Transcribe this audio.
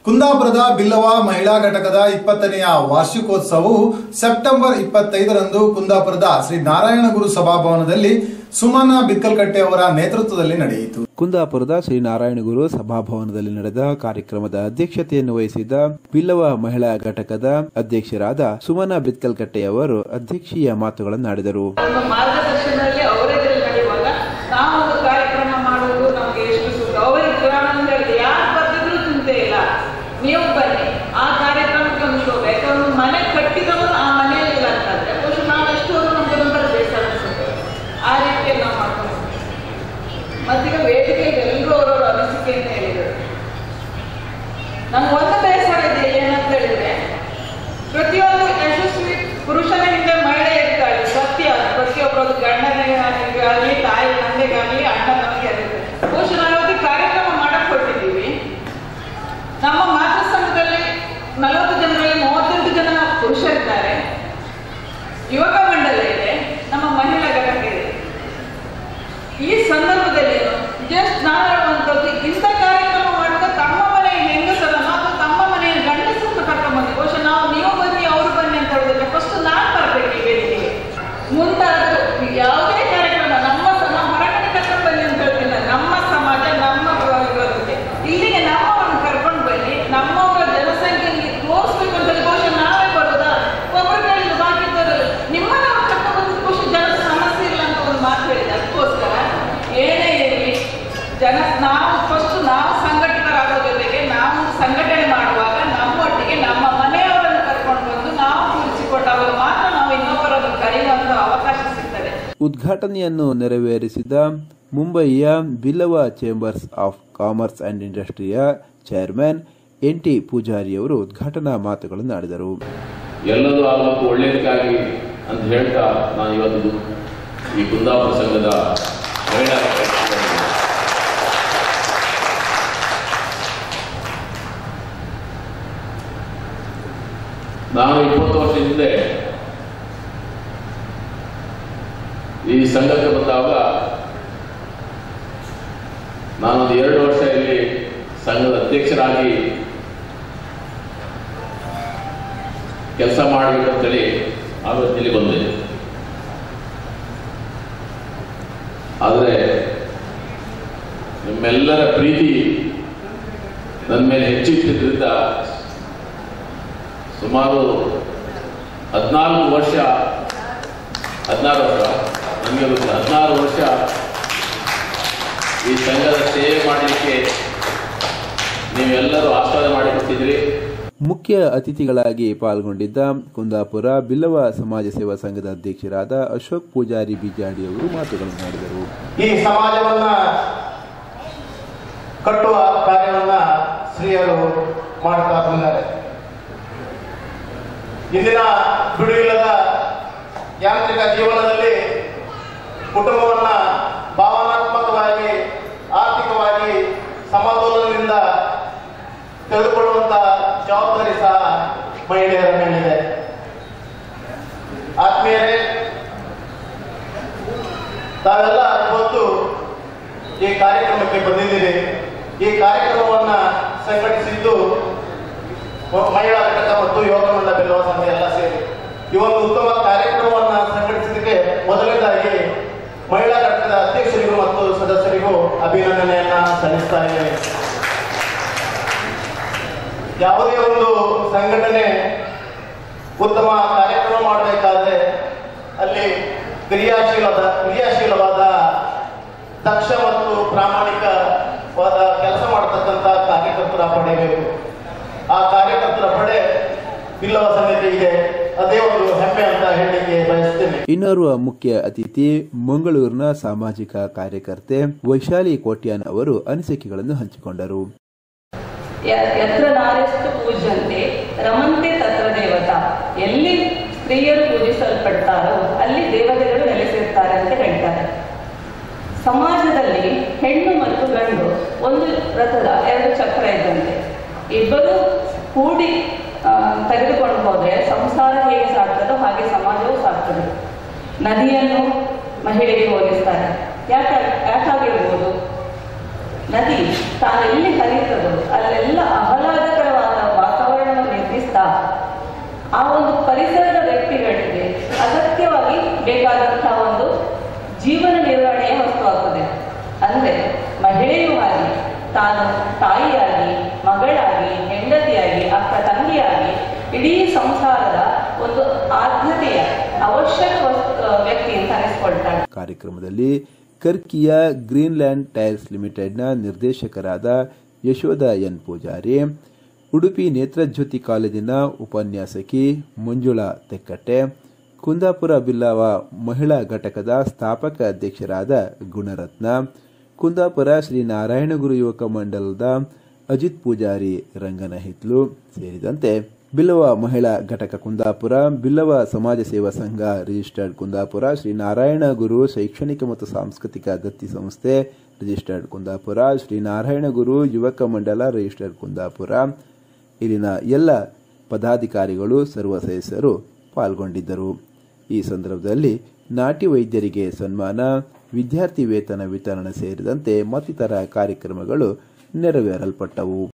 ಕುಂದಾಪುರದ ಬಿಲ್ಲವ ಮಹಿಳಾ ಘಟಕದ ಇಪ್ಪತ್ತನೆಯ ವಾರ್ಷಿಕೋತ್ಸವವು ಸೆಪ್ಟೆಂಬರ್ ಇಪ್ಪತ್ತೈದರಂದು ಕುಂದಾಪುರದ ಶ್ರೀ ನಾರಾಯಣಗುರು ಸಭಾಭವನದಲ್ಲಿ ಸುಮನ ಬಿಕ್ಕಲ್ಕಟ್ಟೆ ಅವರ ನೇತೃತ್ವದಲ್ಲಿ ನಡೆಯಿತು ಕುಂದಾಪುರದ ಶ್ರೀ ನಾರಾಯಣಗುರು ಸಭಾಭವನದಲ್ಲಿ ನಡೆದ ಕಾರ್ಯಕ್ರಮದ ಅಧ್ಯಕ್ಷತೆಯನ್ನು ವಹಿಸಿದ್ದ ಬಿಲ್ಲವ ಮಹಿಳಾ ಘಟಕದ ಅಧ್ಯಕ್ಷರಾದ ಸುಮನ ಬಿತ್ಕಲ್ಕಟ್ಟೆಯವರು ಅಧ್ಯಕ್ಷೀಯ ಮಾತುಗಳನ್ನಾಡಿದರು ನಮ್ಮ ಮಾರ್ಗದರ್ಶನದಲ್ಲಿ ಅವರೇ ನಡೆಯುವಾಗ ನಾವೊಂದು ಕಾರ್ಯಕ್ರಮ ಮಾಡುವುದು ನಮಗೆ ಎಷ್ಟು ಸುಖ ಅವರಿಗೆ ಪುರಾಣ ಅಂತ ಹೇಳಿದೆ ಯಾರು ಬರ್ತಿದ್ರು ಚಿಂತೆ ಇಲ್ಲ ನೀವು ಬನ್ನಿ ಆ ಕಾರ್ಯಕ್ರಮಕ್ಕೆ ಒಂದು ಶೋಭೆ ಯಾಕಂದ್ರೆ ಒಂದು ಮನೆ ಕಟ್ಟಿದವರು ಆ ಮನೆಯಲ್ಲಿ ಇಲ್ಲ ಅಂತಂದ್ರೆ ಬಹುಶಃ ನಾವು ಎಷ್ಟು ಹೋದ್ರು ನಮ್ಗೆ ಒಂಥರ ಬೇಸರ ಅನ್ಸುತ್ತೆ ಆ ರೀತಿಯಲ್ಲಿ ನಾವು ಮಾಡ್ಕೊಂಡು ಮತ್ತೀಗ ವೇದಿಕೆಗೆ ಎಲ್ಲರೂ ಅವರವರ ಅನಿಸಿಕೆಯನ್ನು ಹೇಳಿದರು ನಮ್ಗೆ ಒಂದು ಬೇಸರ ಇದೆ ಏನಂತ ಹೇಳಿದ್ರೆ ಪ್ರತಿಯೊಂದು ಯಶಸ್ವಿ ಪುರುಷನ ಹಿಂದೆ ಮಹಿಳೆ ಇರ್ತಾಳೆ ಸತ್ಯ ಅದು. ಪ್ರತಿಯೊಬ್ಬರು ಗಂಡನಿಗಾಗಲಿ ತಾಯಿ ತಂದೆಗಾಗಲಿ ಅಣ್ಣ ನಮಗೆ ಇರುತ್ತೆ ಬಹುಶಃ ನಾವು ಇವತ್ತು ಕಾರ್ಯಕ್ರಮ ಮಾಡಕ್ ಕೊಟ್ಟಿದ್ದೀವಿ ನಮ್ಮ ಮಾತೃ ಸಂಘದಲ್ಲಿ ನಲವತ್ತು ಜನರಲ್ಲಿ ಮೂವತ್ತೆಂಟು ಜನ ಪುರುಷರಿದ್ದಾರೆ ಯುವಕ ಮಂಡಲ ಇದೆ ನಮ್ಮ ಮಹಿಳಾ ಘಟಕ ಇದೆ ಈ ಸಂದರ್ಭದಲ್ಲಿ ಜಸ್ಟ್ ನಾನು ಹೇಳುವಂಥದ್ದು ಇಂಥ ಕಾರ್ಯಕ್ರಮ ಮಾಡಿದ ತಮ್ಮ ಮನೆಯ ಹೆಂಗಸರನ್ನು ಅಥವಾ ತಮ್ಮ ಮನೆಯ ಗಂಡಸರನ್ನು ಕರ್ಕೊಂಡ್ಬಂದು ಬಹುಶಃ ನಾವು ನೀವು ಬನ್ನಿ ಅವರು ಬನ್ನಿ ಅಂತ ಹೇಳೋದಿಲ್ಲ ಫಸ್ಟ್ ನಾನು ಬರಬೇಕು ಈ ವೇದಿಕೆಗೆ ಮುಂದಾದರೂ ಯಾವುದೇ ಕಾರ್ಯಕ್ರಮ ನಮ್ಮ ಸ- ನಾವು ಹೊರಗಡೆ ಕರ್ಕೊಂಡು ಬನ್ನಿ ಅಂತ ಹೇಳ್ತಿಲ್ಲ ನಮ್ಮ ಸಮಾಜ ನಮ್ಮ ಇರೋದಕ್ಕೆ ಇಲ್ಲಿಗೆ ನಮ್ಮವನ್ನು ಕರ್ಕೊಂಡು ಬನ್ನಿ ನಮ್ಮವರ ಜನಸಂಖ್ಯೆ ತೋರಿಸ್ಬೇಕು ಅಂತ ಹೇಳಿ ಬಹುಶಃ ನಾವೇ ಬರೋದಾ ಒಬ್ಬರು ಕೇಳಿದ್ರು ಬಾಕಿದ್ದವರು ನಿಮ್ಮನ್ನ ಅವ್ರು ಕರ್ಕೊಂಡು ಬಂದು ಬಹುಶಃ ಜನ ಸಮಸ್ಯೆ ಇಲ್ಲ ಅಂತ ಒಂದು ಮಾತು ಹೇಳಿದೆ ಅದಕ್ಕೋಸ್ಕರ ಏನೇ ಇರಲಿ ಜನ ನಾವು ಫಸ್ಟ್ ನಾವು ಸಂಘಟಿತರಾಗೋ ಜೊತೆಗೆ ನಾವು ಸಂಘಟನೆ ಮಾಡುವಾಗ ನಮ್ಮೊಟ್ಟಿಗೆ ನಮ್ಮ ಮನೆಯವರನ್ನು ಕರ್ಕೊಂಡು ಬಂದು ನಾವು ಕೂರಿಸಿಕೊಂಡಾಗ ಮಾತ್ರ ನಾವು ಇನ್ನೊಬ್ಬರನ್ನು ಕರೆಯುವಂತ ಅವಕಾಶ ಸಿಗ್ತದೆ ಉದ್ಘಾಟನೆಯನ್ನು ನೆರವೇರಿಸಿದ ಮುಂಬಯಿಯ Billava chambers of commerce and ಇಂಡಸ್ಟ್ರಿಯ ಚೇರ್ಮನ್ ಎನ್ ಟಿ ಪೂಜಾರಿಯವರು ಉದ್ಘಾಟನಾ ಮಾತುಗಳನ್ನು ಆಡಿದರು ಎಲ್ಲದೂ ಆಗಬೇಕು ಒಳ್ಳೆಯದಕ್ಕಾಗಿ ಅಂತ ಹೇಳ್ತಾ ನಾನು ಇವತ್ತು ಈ ಕುಂದಾಪುರ ಸಂಘದ ಮಹಿಳಾ ಘಟಕದಲ್ಲಿ ನಾನು ಇಪ್ಪತ್ತು ವರ್ಷದ ಹಿಂದೆ ಈ ಸಂಘಕ್ಕೆ ಬಂದಾಗ ನಾನೊಂದು ಎರಡು ವರ್ಷ ಇಲ್ಲಿ ಸಂಘದ ಅಧ್ಯಕ್ಷರಾಗಿ ಕೆಲಸ ಮಾಡಬೇಕಂತೇಳಿ ಆವತ್ತಿಲ್ಲಿ ಬಂದೆ ಆದರೆ ನಿಮ್ಮೆಲ್ಲರ ಪ್ರೀತಿ ನನ್ನ ಮೇಲೆ ಹೆಚ್ಚಿಟ್ಟಿದ್ರಿಂದ ಸುಮಾರು ಹದಿನಾಲ್ಕು ವರ್ಷ ಹದಿನಾರು ವರ್ಷ ನನಗೆ ಗೊತ್ತಿಲ್ಲ ಹದಿನಾರು ವರ್ಷ ಈ ಸಂಘದ ಸೇವೆ ಮಾಡಲಿಕ್ಕೆ ನೀವೆಲ್ಲರೂ ಆಸ್ವಾದ ಮಾಡಿಕೊಟ್ಟಿದ್ದೀರಿ ಮುಖ್ಯ ಅತಿಥಿಗಳಾಗಿ ಪಾಲ್ಗೊಂಡಿದ್ದ ಕುಂದಾಪುರ ಬಿಲ್ಲವ ಸಮಾಜ ಸೇವಾ ಸಂಘದ ಅಧ್ಯಕ್ಷರಾದ ಅಶೋಕ್ ಪೂಜಾರಿ ಬಿಜಾಡಿಯವರು ಮಾತುಗಳನ್ನಾಡಿದರು ಈ ಸಮಾಜವನ್ನ ಕಟ್ಟುವ ಕಾರ್ಯವನ್ನ ಸ್ತ್ರೀಯರು ಮಾಡ್ತಾ ಬಂದ್ದಾರೆ ಇಂದಿನ ಬಿಡುವಿಲ್ಲದ ಯಾಂತ್ರಿಕ ಜೀವನದಲ್ಲಿ ಕುಟುಂಬವನ್ನ ಭಾವನಾತ್ಮಕವಾಗಿ ಆರ್ಥಿಕವಾಗಿ ಸಮತೋಲನದಿಂದ ತೆಗೆದುಕೊಳ್ಳುವಂತ ಜವಾಬ್ದಾರಿ ಸಹ ಮಹಿಳೆಯರ ಮೇಲಿದೆ ಆತ್ಮೀಯರೇ ತಾವೆಲ್ಲ ಇವತ್ತು ಈ ಕಾರ್ಯಕ್ರಮಕ್ಕೆ ಬಂದಿದ್ದೀರಿ ಈ ಕಾರ್ಯಕ್ರಮವನ್ನ ಸಂಘಟಿಸಿದ್ದು ಮ- ಮಹಿಳಾ ಘಟಕ ಮತ್ತು ಯೋಗ ಮಂಡಲ ಬೆಲ್ಲವ ಸಂಘ ಎಲ್ಲ ಸೇರಿ ಈ ಒಂದು ಉತ್ತಮ ಕಾರ್ಯಕ್ರಮವನ್ನ ಸಂಘಟಿಸಿದ್ದಕ್ಕೆ ಮೊದಲನೇದಾಗಿ ಮಹಿಳಾ ಘಟಕದ ಅಧ್ಯಕ್ಷರಿಗೂ ಮತ್ತು ಸದಸ್ಯರಿಗೂ ಅಭಿನಂದನೆಯನ್ನ ಸಲ್ಲಿಸ್ತಾ ಇದ್ದೇನೆ ಯಾವುದೇ ಒಂದು ಸಂಘಟನೆ ಉತ್ತಮ ಕಾರ್ಯಕ್ರಮ ಮಾಡಬೇಕಾದ್ರೆ ಅಲ್ಲಿ ಕ್ರಿಯಾಶೀಲದ ಕ್ರಿಯಾಶೀಲವಾದ ದಕ್ಷ ಮತ್ತು ಪ್ರಾಮಾಣಿಕವಾದ ಕೆಲಸ ಮಾಡತಕ್ಕಂಥ ಕಾರ್ಯಕರ್ತರ ಪಡೆಯಬೇಕು ಆ ಕಾರ್ಯಕರ್ತರ ಪಡೆ ಇಲ್ಲವ ಸಮಿತಿ ಇದೆ ಅದೇ ಒಂದು ಹೆಮ್ಮೆ ಅಂತ ಹೇಳಲಿಕ್ಕೆ ಬಯಸ್ತೇನೆ ಇನ್ನೋರ್ವ ಮುಖ್ಯ ಅತಿಥಿ ಮಂಗಳೂರಿನ ಸಾಮಾಜಿಕ ಕಾರ್ಯಕರ್ತೆ ವೈಶಾಲಿ ಕೋಟ್ಯಾನ್ ಅವರು ಅನಿಸಿಕೆಗಳನ್ನು ಹಂಚಿಕೊಂಡರು ಯ- ಯತ್ರ ನಾರ್ಯಸ್ತು ಪೂಜ್ಯಂತೆ ರಮಂತೆ ತತ್ರ ದೇವತಾ ಎಲ್ಲಿ ಸ್ತ್ರೀಯರು ಪೂಜಿಸಲ್ಪಡ್ತಾರೋ ಅಲ್ಲಿ ದೇವತೆಗಳು ನೆಲೆಸಿರ್ತಾರೆ ಅಂತ ಹೇಳ್ತಾರೆ ಸಮಾಜದಲ್ಲಿ ಹೆಣ್ಣು ಮತ್ತು ಗಂಡು ಒಂದು ರಥದ ಎರಡು ಚಕ್ರ ಇದ್ದಂತೆ ಇಬ್ಬರು ಕೂಡಿ ಆ, ತೆಗೆದುಕೊಂಡು ಹೋದ್ರೆ ಸಂಸಾರ ಹೇಗೆ ಸಾಗ್ತದೋ ಹಾಗೆ ಸಮಾಜವೂ ಸಾಗ್ತದೆ ನದಿಯನ್ನು ಮಹಿಳೆಗೆ ಹೋಲಿಸ್ತಾರೆ ಯಾಕೆ ಯಾಕಾಗಿರ್ಬೋದು ನದಿ ತಾನೆಲ್ಲಿ ಹರಿಯುತ್ತದೋ ಅಲ್ಲೆಲ್ಲ ಆಹ್ಲಾದಕರವಾದ ಕರೆಸ್ಕೊಳ್ತಾಳೆ ಕಾರ್ಯಕ್ರಮದಲ್ಲಿ ಕರ್ಕಿಯ ಗ್ರೀನ್ಲ್ಯಾಂಡ್ ಟೈರ್ಸ್ ಲಿಮಿಟೆಡ್ನ ನಿರ್ದೇಶಕರಾದ ಯಶೋಧ ಎನ್ ಪೂಜಾರಿ ಉಡುಪಿ ನೇತ್ರಜ್ಯೋತಿ ಕಾಲೇಜಿನ ಉಪನ್ಯಾಸಕಿ ಮಂಜುಳಾ ತೆಕ್ಕಟ್ಟೆ ಕುಂದಾಪುರ ಬಿಲ್ಲಾವ ಮಹಿಳಾ ಘಟಕದ ಸ್ಥಾಪಕ ಅಧ್ಯಕ್ಷರಾದ ಗುಣರತ್ನ ಕುಂದಾಪುರ ಶ್ರೀ ನಾರಾಯಣಗುರು ಯುವಕ ಮಂಡಲದ ಅಜಿತ್ ಪೂಜಾರಿ ರಂಗನ ಹಿತ್ಲು ಸೇರಿದಂತೆ ಬಿಲ್ಲವ ಮಹಿಳಾ ಘಟಕ ಕುಂದಾಪುರ ಬಿಲ್ಲವ ಸಮಾಜ ಸೇವಾ ಸಂಘ ರಿಜಿಸ್ಟರ್ಡ್ ಕುಂದಾಪುರ ಶ್ರೀ ನಾರಾಯಣ ಗುರು ಶೈಕ್ಷಣಿಕ ಮತ್ತು ಸಾಂಸ್ಕೃತಿಕ ದತ್ತಿ ಸಂಸ್ಥೆ ರಿಜಿಸ್ಟರ್ಡ್ ಕುಂದಾಪುರ ಶ್ರೀ ನಾರಾಯಣ ಗುರು ಯುವಕ ಮಂಡಲ ರಿಜಿಸ್ಟರ್ಡ್ ಕುಂದಾಪುರ ಇಲ್ಲಿನ ಎಲ್ಲ ಪದಾಧಿಕಾರಿಗಳು ಸರ್ವ ಸದಸ್ಯರು ಪಾಲ್ಗೊಂಡಿದ್ದರು ಈ ಸಂದರ್ಭದಲ್ಲಿ ನಾಟಿ ವೈದ್ಯರಿಗೆ ಸನ್ಮಾನ ವಿದ್ಯಾರ್ಥಿ ವೇತನ ವಿತರಣೆ ಸೇರಿದಂತೆ ಮತ್ತಿತರ ಕಾರ್ಯಕ್ರಮಗಳು ನೆರವೇರಲ್ಪಟ್ಟವು